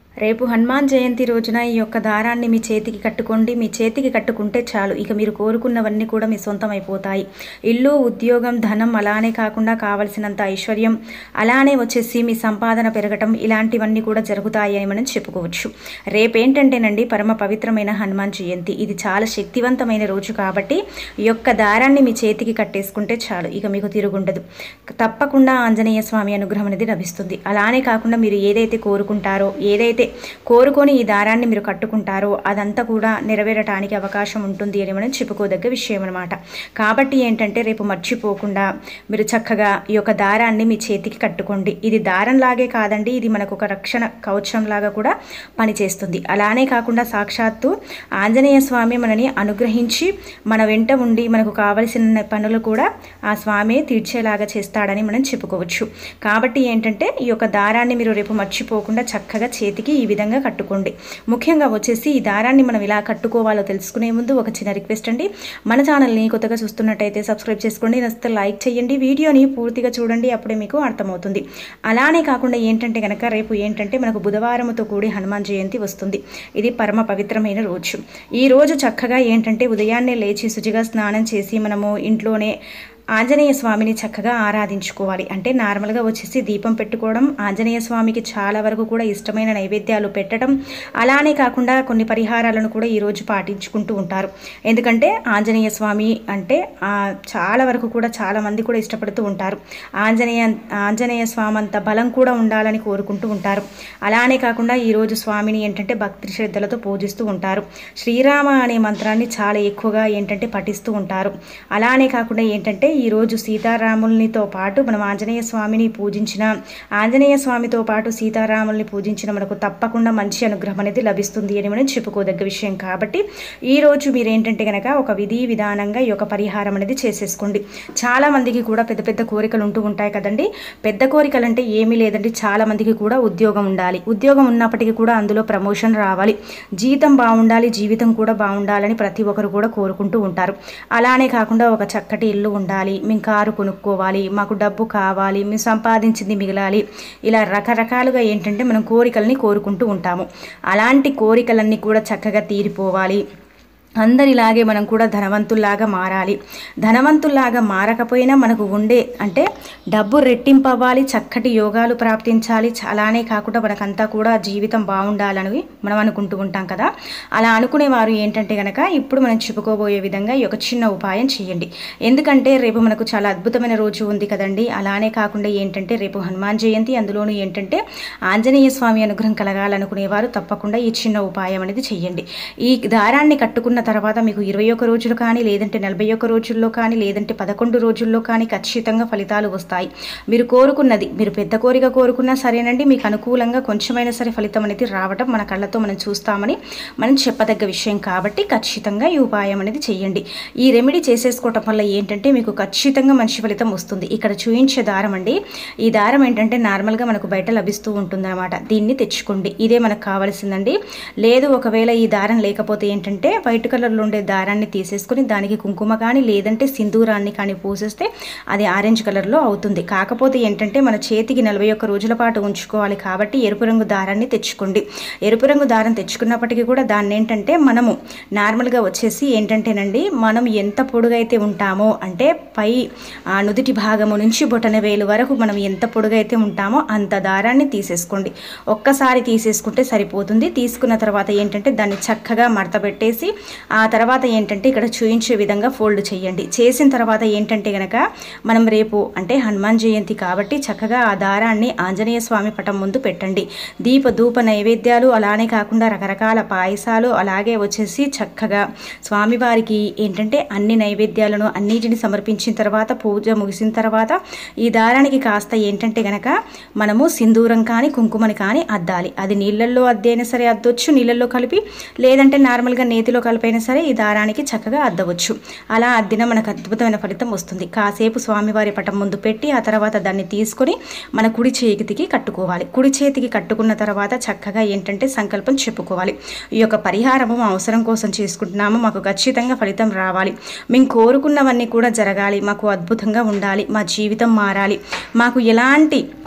రేపు హనుమాన్ జయంతి రోజున ఈ యొక్క దారాన్ని మీ చేతికి కట్టుకోండి మీ చేతికి కట్టుకుంటే చాలు ఇక మీరు కోరుకున్నవన్నీ కూడా మీ సొంతం అయిపోతాయి ఇల్లు ఉద్యోగం ధనం అలానే కాకుండా కావలసినంత ఐశ్వర్యం అలానే వచ్చేసి మీ సంపాదన పెరగటం ఇలాంటివన్నీ కూడా జరుగుతాయి అని మనం చెప్పుకోవచ్చు రేపేంటంటేనండి పరమ పవిత్రమైన హనుమాన్ జయంతి ఇది చాలా శక్తివంతమైన రోజు కాబట్టి ఈ యొక్క దారాన్ని మీ చేతికి కట్టేసుకుంటే చాలు ఇక మీకు తిరుగుండదు తప్పకుండా ఆంజనేయ స్వామి అనుగ్రహం అనేది లభిస్తుంది అలానే కాకుండా మీరు ఏదైతే కోరుకుంటారో ఏదైతే కోరుకొని ఈ దారాన్ని మీరు కట్టుకుంటారో అదంతా కూడా నెరవేరటానికి అవకాశం ఉంటుంది అని మనం చెప్పుకోదగ్గ విషయం అనమాట కాబట్టి ఏంటంటే రేపు మర్చిపోకుండా మీరు చక్కగా ఈ యొక్క దారాన్ని మీ చేతికి కట్టుకోండి ఇది దారంలాగే కాదండి ఇది మనకు ఒక రక్షణ కవచం లాగా కూడా పనిచేస్తుంది అలానే కాకుండా సాక్షాత్తు ఆంజనేయ స్వామి మనని అనుగ్రహించి మన వెంట ఉండి మనకు కావలసిన పనులు కూడా ఆ స్వామి తీర్చేలాగా చేస్తాడని మనం చెప్పుకోవచ్చు కాబట్టి ఏంటంటే ఈ యొక్క దారాన్ని మీరు రేపు మర్చిపోకుండా చక్కగా చేతికి ఈ విధంగా కట్టుకోండి ముఖ్యంగా వచ్చేసి ఈ దారాన్ని మనం ఇలా కట్టుకోవాలో తెలుసుకునే ముందు ఒక చిన్న రిక్వెస్ట్ అండి మన ఛానల్ని కొత్తగా చూస్తున్నట్టయితే సబ్స్క్రైబ్ చేసుకోండి నచ్చితే లైక్ చేయండి వీడియోని పూర్తిగా చూడండి అప్పుడే మీకు అర్థమవుతుంది అలానే కాకుండా ఏంటంటే కనుక రేపు ఏంటంటే మనకు బుధవారముతో కూడి హనుమాన్ జయంతి వస్తుంది ఇది పరమ పవిత్రమైన రోజు ఈ రోజు చక్కగా ఏంటంటే ఉదయాన్నే లేచి శుచిగా స్నానం చేసి మనము ఇంట్లోనే ఆంజనేయ స్వామిని చక్కగా ఆరాధించుకోవాలి అంటే నార్మల్గా వచ్చేసి దీపం పెట్టుకోవడం ఆంజనేయ స్వామికి చాలా వరకు కూడా ఇష్టమైన నైవేద్యాలు పెట్టడం అలానే కాకుండా కొన్ని పరిహారాలను కూడా ఈరోజు పాటించుకుంటూ ఉంటారు ఎందుకంటే ఆంజనేయ స్వామి అంటే ఆ, చాలా వరకు కూడా చాలా మంది కూడా ఇష్టపడుతూ ఉంటారు ఆంజనేయ ఆంజనేయ స్వామి అంత బలం కూడా ఉండాలని కోరుకుంటూ ఉంటారు అలానే కాకుండా ఈరోజు స్వామిని ఏంటంటే భక్తి శ్రద్ధలతో పూజిస్తూ ఉంటారు శ్రీరామ అనే మంత్రాన్ని చాలా ఎక్కువగా ఏంటంటే పఠిస్తూ ఉంటారు అలానే కాకుండా ఏంటంటే ఈరోజు సీతారాములనితో పాటు మనం ఆంజనేయ స్వామిని పూజించిన ఆంజనేయ స్వామితో పాటు సీతారాముల్ని పూజించిన మనకు తప్పకుండా మంచి అనుగ్రహం అనేది లభిస్తుంది అని మనం చెప్పుకోదగ్గ విషయం కాబట్టి ఈ రోజు మీరు ఏంటంటే కనుక ఒక విధి విధానంగా ఈ యొక్క పరిహారం అనేది చేసేసుకోండి చాలా మందికి కూడా పెద్ద పెద్ద కోరికలు ఉంటూ ఉంటాయి కదండి పెద్ద కోరికలు అంటే ఏమీ లేదండి చాలా మందికి కూడా ఉద్యోగం ఉండాలి ఉద్యోగం ఉన్నప్పటికీ కూడా అందులో ప్రమోషన్ రావాలి జీతం బాగుండాలి జీవితం కూడా బాగుండాలని ప్రతి ఒక్కరు కూడా కోరుకుంటూ ఉంటారు అలానే కాకుండా ఒక చక్కటి ఇల్లు ఉండాలి మేము కారు కొనుక్కోవాలి మాకు డబ్బు కావాలి మేము సంపాదించింది మిగలాలి ఇలా రకరకాలుగా ఏంటంటే మనం కోరికల్ని కోరుకుంటూ ఉంటాము అలాంటి కోరికలన్నీ కూడా చక్కగా తీరిపోవాలి అందరిలాగే మనం కూడా ధనవంతుల్లాగా మారాలి ధనవంతుల్లాగా మారకపోయినా మనకు ఉండే అంటే డబ్బు రెట్టింపు అవ్వాలి చక్కటి యోగాలు ప్రాప్తించాలి చ- అలానే కాకుండా మనకంతా కూడా జీవితం బాగుండాలని మనం అనుకుంటూ ఉంటాం కదా అలా అనుకునే వారు ఏంటంటే కనుక ఇప్పుడు మనం చెప్పుకోబోయే విధంగా ఈ యొక్క చిన్న ఉపాయం చేయండి ఎందుకంటే రేపు మనకు చాలా అద్భుతమైన రోజు ఉంది కదండి అలానే కాకుండా ఏంటంటే రేపు హనుమాన్ జయంతి అందులోనూ ఏంటంటే ఆంజనేయ స్వామి అనుగ్రహం కలగాలనుకునేవారు తప్పకుండా ఈ చిన్న ఉపాయం అనేది చేయండి ఈ దారాన్ని కట్టుకున్న తర్వాత మీకు ఇరవై ఒక్క రోజులు కానీ లేదంటే నలభై ఒక్క రోజుల్లో కానీ లేదంటే పదకొండు రోజుల్లో కానీ ఖచ్చితంగా ఫలితాలు వస్తాయి మీరు కోరుకున్నది మీరు పెద్ద కోరిక కోరుకున్నా సరేనండి మీకు అనుకూలంగా కొంచెమైనా సరే ఫలితం అనేది రావటం మన కళ్ళతో మనం చూస్తామని మనం చెప్పదగ్గ విషయం కాబట్టి ఖచ్చితంగా ఈ ఉపాయం అనేది చేయండి ఈ రెమెడీ చేసేసుకోవటం వల్ల ఏంటంటే మీకు ఖచ్చితంగా మంచి ఫలితం వస్తుంది ఇక్కడ చూయించే దారం అండి ఈ దారం ఏంటంటే నార్మల్గా మనకు బయట లభిస్తూ ఉంటుందన్నమాట దీన్ని తెచ్చుకోండి ఇదే మనకు కావాల్సిందండి లేదు ఒకవేళ ఈ దారం లేకపోతే ఏంటంటే వైట్ కలర్లో ఉండే దారాన్ని తీసేసుకొని దానికి కుంకుమ కానీ లేదంటే సింధూరాన్ని కానీ పూసేస్తే అది ఆరెంజ్ కలర్లో అవుతుంది కాకపోతే ఏంటంటే మన చేతికి నలభై ఒక్క రోజుల పాటు ఉంచుకోవాలి కాబట్టి ఎరుపు రంగు దారాన్ని తెచ్చుకోండి ఎరుపు రంగు దారం తెచ్చుకున్నప్పటికీ కూడా దాన్ని ఏంటంటే మనము నార్మల్గా వచ్చేసి ఏంటంటేనండి మనం ఎంత పొడుగైతే ఉంటామో అంటే పై ఆ నుదిటి భాగము నుంచి బొటన వేలు వరకు మనం ఎంత పొడుగైతే ఉంటామో అంత దారాన్ని తీసేసుకోండి ఒక్కసారి తీసేసుకుంటే సరిపోతుంది తీసుకున్న తర్వాత ఏంటంటే దాన్ని చక్కగా మడత పెట్టేసి ఆ తర్వాత ఏంటంటే ఇక్కడ చూయించే విధంగా ఫోల్డ్ చేయండి చేసిన తర్వాత ఏంటంటే గనక మనం రేపు అంటే హనుమాన్ జయంతి కాబట్టి చక్కగా ఆ దారాన్ని ఆంజనేయ స్వామి పటం ముందు పెట్టండి దీప ధూప నైవేద్యాలు అలానే కాకుండా రకరకాల పాయసాలు అలాగే వచ్చేసి చక్కగా స్వామివారికి ఏంటంటే అన్ని నైవేద్యాలను అన్నిటిని సమర్పించిన తర్వాత పూజ ముగిసిన తర్వాత ఈ దారానికి కాస్త ఏంటంటే గనక మనము సింధూరం కానీ కుంకుమని కానీ అద్దాలి అది నీళ్ళల్లో అద్దైనా సరే అద్దొచ్చు నీళ్ళల్లో కలిపి లేదంటే నార్మల్గా నేతిలో కలిపైనా సరే ఈ దారానికి చక్కగా అద్దవచ్చు అలా అద్దిన మనకు అద్భుతమైన ఫలితం వస్తుంది కాసేపు స్వామివారి పటం ముందు పెట్టి ఆ తర్వాత దాన్ని తీసుకొని మన కుడి చేతికి కట్టుకోవాలి కుడి చేతికి కట్టుకున్న తర్వాత చక్కగా ఏంటంటే సంకల్పం చెప్పుకోవాలి ఈ యొక్క పరిహారము మా అవసరం కోసం చేసుకుంటున్నాము మాకు ఖచ్చితంగా ఫలితం రావాలి మేము కోరుకున్నవన్నీ కూడా జరగాలి మాకు అద్భుతంగా ఉండాలి మా జీవితం మారాలి మాకు ఎలాంటి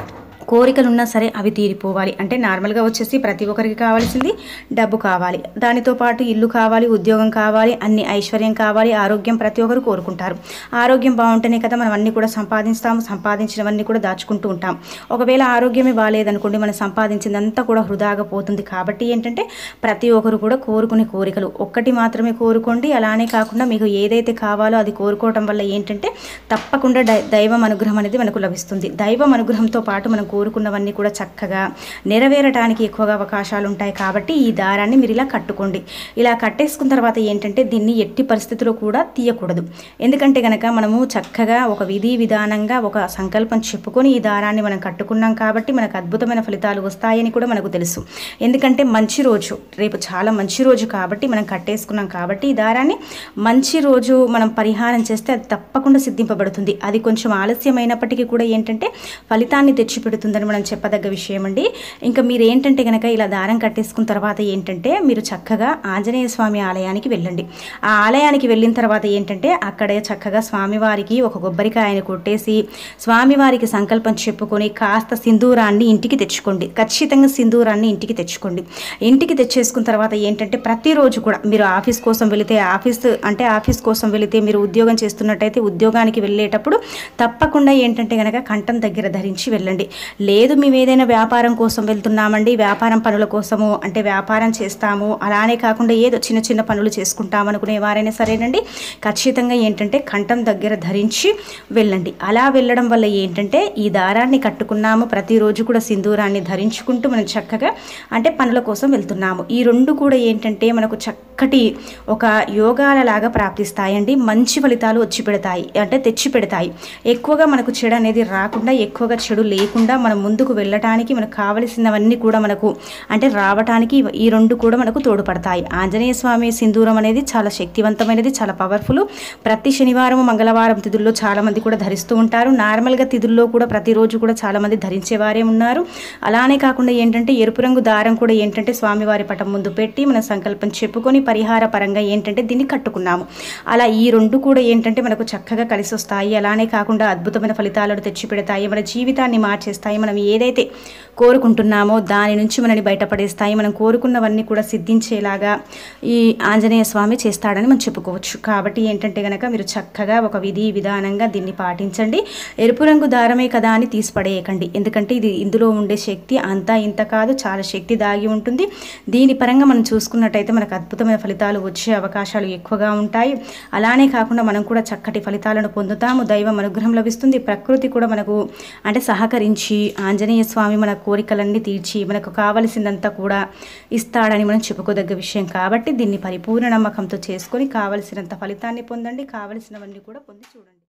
కోరికలు ఉన్నా సరే అవి తీరిపోవాలి అంటే నార్మల్గా వచ్చేసి ప్రతి ఒక్కరికి కావాల్సింది డబ్బు కావాలి దానితో పాటు ఇల్లు కావాలి ఉద్యోగం కావాలి అన్ని ఐశ్వర్యం కావాలి ఆరోగ్యం ప్రతి ఒక్కరు కోరుకుంటారు ఆరోగ్యం బాగుంటేనే కదా మనం అన్ని కూడా సంపాదిస్తాము సంపాదించినవన్నీ కూడా దాచుకుంటూ ఉంటాం ఒకవేళ ఆరోగ్యమే బాగాలేదనుకోండి మనం సంపాదించిందంతా కూడా వృధాగా పోతుంది కాబట్టి ఏంటంటే ప్రతి ఒక్కరు కూడా కోరుకునే కోరికలు ఒక్కటి మాత్రమే కోరుకోండి అలానే కాకుండా మీకు ఏదైతే కావాలో అది కోరుకోవటం వల్ల ఏంటంటే తప్పకుండా దై- దైవం అనుగ్రహం అనేది మనకు లభిస్తుంది దైవం అనుగ్రహంతో పాటు మనం కోరుకున్నవన్నీ కూడా చక్కగా నెరవేరటానికి ఎక్కువగా అవకాశాలు ఉంటాయి కాబట్టి ఈ దారాన్ని మీరు ఇలా కట్టుకోండి ఇలా కట్టేసుకున్న తర్వాత ఏంటంటే దీన్ని ఎట్టి పరిస్థితిలో కూడా తీయకూడదు ఎందుకంటే గనక మనము చక్కగా ఒక విధి విధానంగా ఒక సంకల్పం చెప్పుకొని ఈ దారాన్ని మనం కట్టుకున్నాం కాబట్టి మనకు అద్భుతమైన ఫలితాలు వస్తాయని కూడా మనకు తెలుసు ఎందుకంటే మంచి రోజు రేపు చాలా మంచి రోజు కాబట్టి మనం కట్టేసుకున్నాం కాబట్టి ఈ దారాన్ని మంచి రోజు మనం పరిహారం చేస్తే అది తప్పకుండా సిద్ధింపబడుతుంది అది కొంచెం ఆలస్యమైనప్పటికీ కూడా ఏంటంటే ఫలితాన్ని తెచ్చిపెడుతుందని మనం చెప్పదగ్గ విషయం అండి ఇంకా మీరు ఏంటంటే కనుక ఇలా దారం కట్టేసుకున్న తర్వాత ఏంటంటే మీరు చక్కగా ఆంజనేయ స్వామి ఆలయానికి వెళ్ళండి ఆ ఆలయానికి వెళ్ళిన తర్వాత ఏంటంటే అక్కడే చక్కగా స్వామివారికి ఒక కొబ్బరికాయని కొట్టేసి స్వామివారికి సంకల్పం చెప్పుకొని కాస్త సింధూరాన్ని ఇంటికి తెచ్చుకోండి ఖచ్చితంగా సింధూరాన్ని ఇంటికి తెచ్చుకోండి ఇంటికి తెచ్చేసుకున్న తర్వాత ఏంటంటే ప్రతిరోజు కూడా మీరు ఆఫీస్ కోసం వెళితే ఆఫీస్ అంటే ఆఫీస్ కోసం వెళితే మీరు ఉద్యోగం చేస్తున్నట్టయితే ఉద్యోగానికి వెళ్ళేటప్పుడు తప్పకుండా ఏంటంటే కనుక కంఠం దగ్గర ధరించి వెళ్ళండి లేదు మేము ఏదైనా వ్యాపారం కోసం వెళ్తున్నామండి వ్యాపారం పనుల కోసము అంటే వ్యాపారం చేస్తాము అలానే కాకుండా ఏదో చిన్న చిన్న పనులు చేసుకుంటాం అనుకునే వారైనా సరేనండి ఖచ్చితంగా ఏంటంటే కంఠం దగ్గర ధరించి వెళ్ళండి అలా వెళ్ళడం వల్ల ఏంటంటే ఈ దారాన్ని కట్టుకున్నాము ప్రతిరోజు కూడా సింధూరాన్ని ధరించుకుంటూ మనం చక్కగా అంటే పనుల కోసం వెళ్తున్నాము ఈ రెండు కూడా ఏంటంటే మనకు చక్కటి ఒక యోగాల లాగా ప్రాప్తిస్తాయండి మంచి ఫలితాలు వచ్చి పెడతాయి అంటే తెచ్చి పెడతాయి ఎక్కువగా మనకు చెడు అనేది రాకుండా ఎక్కువగా చెడు లేకుండా మనం ముందుకు వెళ్ళటానికి మనకు కావలసినవన్నీ కూడా మనకు అంటే రావటానికి ఈ రెండు కూడా మనకు తోడ్పడతాయి ఆంజనేయ స్వామి సింధూరం అనేది చాలా శక్తివంతమైనది చాలా పవర్ఫుల్ ప్రతి శనివారం మంగళవారం తిథుల్లో చాలా మంది కూడా ధరిస్తూ ఉంటారు నార్మల్గా తిథుల్లో కూడా ప్రతిరోజు కూడా చాలా మంది ధరించేవారే ఉన్నారు అలానే కాకుండా ఏంటంటే ఎరుపు రంగు దారం కూడా ఏంటంటే స్వామివారి పటం ముందు పెట్టి మన సంకల్పం చెప్పుకొని పరిహార పరంగా ఏంటంటే దీన్ని కట్టుకున్నాము అలా ఈ రెండు కూడా ఏంటంటే మనకు చక్కగా కలిసి వస్తాయి అలానే కాకుండా అద్భుతమైన ఫలితాలను తెచ్చిపెడతాయి మన జీవితాన్ని మార్చేస్తాయి మనం ఏదైతే కోరుకుంటున్నామో దాని నుంచి మనని బయటపడేస్తాయి మనం కోరుకున్నవన్నీ కూడా సిద్ధించేలాగా ఈ ఆంజనేయ స్వామి చేస్తాడని మనం చెప్పుకోవచ్చు కాబట్టి ఏంటంటే గనక మీరు చక్కగా ఒక విధి విధానంగా దీన్ని పాటించండి ఎరుపు రంగు దారమే కదా అని తీసిపడేయకండి ఎందుకంటే ఇది ఇందులో ఉండే శక్తి అంతా ఇంత కాదు చాలా శక్తి దాగి ఉంటుంది దీని పరంగా మనం చూసుకున్నట్టయితే మనకు అద్భుతమైన ఫలితాలు వచ్చే అవకాశాలు ఎక్కువగా ఉంటాయి అలానే కాకుండా మనం కూడా చక్కటి ఫలితాలను పొందుతాము దైవం అనుగ్రహం లభిస్తుంది ప్రకృతి కూడా మనకు అంటే సహకరించి ఆంజనేయ స్వామి మన కోరికలన్నీ తీర్చి మనకు కావలసిందంతా కూడా ఇస్తాడని మనం చెప్పుకోదగ్గ విషయం కాబట్టి దీన్ని పరిపూర్ణ నమ్మకంతో చేసుకొని కావలసినంత ఫలితాన్ని పొందండి కావలసినవన్నీ కూడా పొంది చూడండి